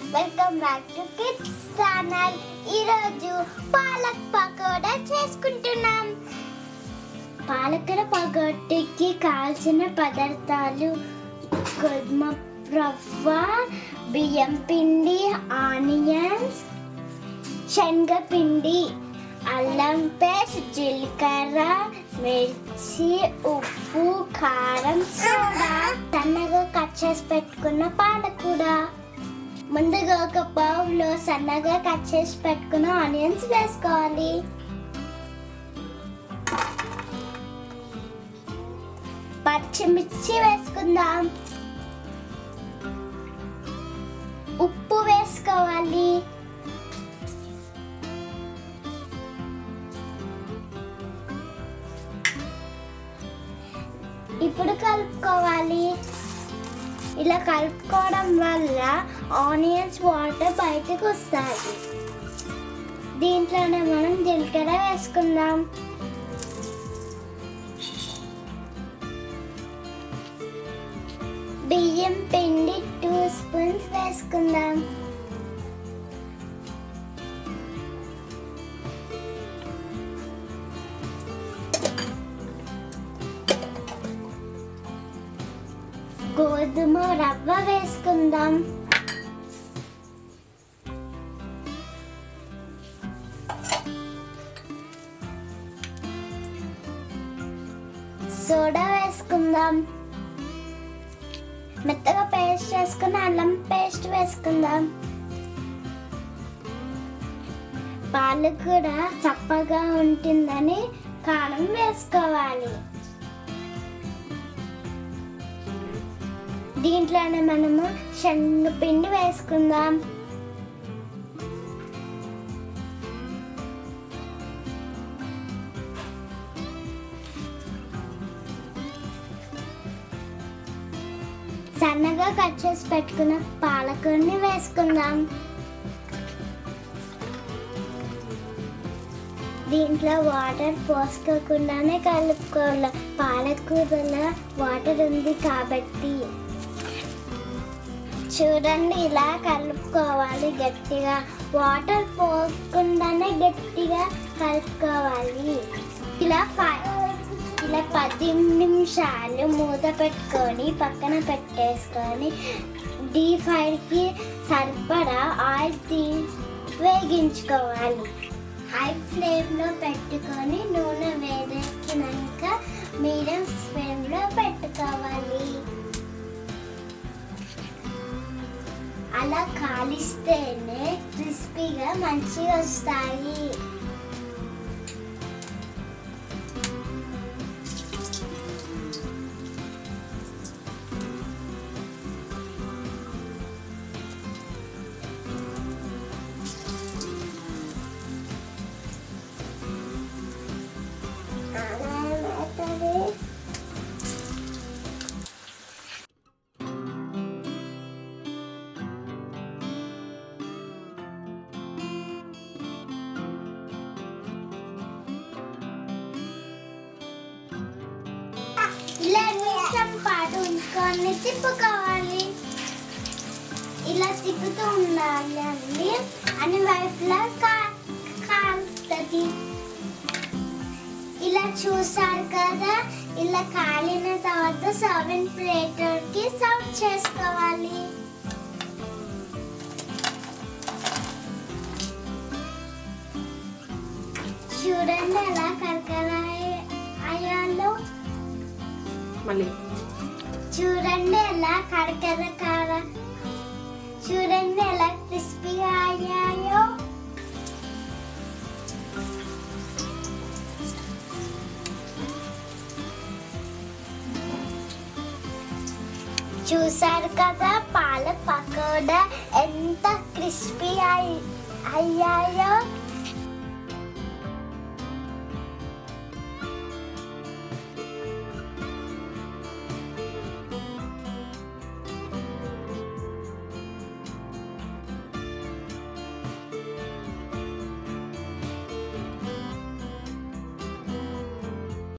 welcome back to kids channel ఈరోజు పాలక్ పకోడా చేసుకుంటున్నాం పాలకూర పకోడీకి కావాల్సిన పదార్థాలు గోధుమ రవ్వ బియ్యం పిండి ఆనియన్స్ శనగపిండి అల్లం పేస్ట్ జీలకర్ర మిర్చి ఉప్పు కారం సోడా సన్నగా కట్ చేసి పెట్టుకున్న పాలకూర ముందుగా ఒక బౌల్లో సన్నగా కట్ చేసి పెట్టుకున్న ఆనియన్స్ వేసుకోవాలి పచ్చిమిర్చి వేసుకుందాం ఉప్పు వేసుకోవాలి ఇప్పుడు కలుపుకోవాలి ఇలా కలుపుకోవడం వల్ల ఆనియన్స్ వాటర్ బయటకు వస్తాయి దీంట్లోనే మనం జీలకర్ర వేసుకుందాం బియ్యం పిండి టూ స్పూన్స్ వేసుకుందాం గోధుమ రవ్వ వేసుకుందాం సోడా వేసుకుందాం మెత్తగా పేస్ట్ చేసుకుని అల్లం పేస్ట్ వేసుకుందాం పాలు కూడా చప్పగా ఉంటుందని కారం వేసుకోవాలి దీంట్లోనే మనము శనగపిండి వేసుకుందాం సన్నగా కట్ చేసి పెట్టుకున్న పాలకూరని వేసుకుందాం దీంట్లో వాటర్ పోసుకోకుండానే కలుపుకోవాలి పాలకూరలో వాటర్ ఉంది కాబట్టి చూడండి ఇలా కలుపుకోవాలి గట్టిగా వాటర్ పోకుండానే గట్టిగా కలుపుకోవాలి ఇలా ప- ఇలా పది నిమిషాలు మూత పెట్టుకొని పక్కన పెట్టేసుకొని డీప్ ఫ్రైకి సరిపడా ఆయిల్ తీ వేగించుకోవాలి హై ఫ్లేమ్లో పెట్టుకొని నూనె వేడెక్కినాక మీడియం ఫ్లేమ్లో పెట్టుకోవాలి అలా కాలిస్తేనే క్రిస్పీగా మంచిగా వస్తాయి ఇలా నిమిషం పాటు ఉంచుకొని తిప్పుకోవాలి ఇలా తిప్పుతూ ఉండాలి అండి అన్ని వైపులా కా కాలుతుంది ఇలా చూసారు కదా ఇలా కాలిన తర్వాత సర్వింగ్ ప్లేటర్కి సర్వ్ చేసుకోవాలి చూడండి ఎలా కరకర అయ్యాలో మళ్ళీ చూడండి ఎలా కరకర కార చూడండి ఎలా క్రిస్పీగా అయ్యాయో చూసారు కదా పాల పకోడా ఎంత క్రిస్పీ అయ్యాయో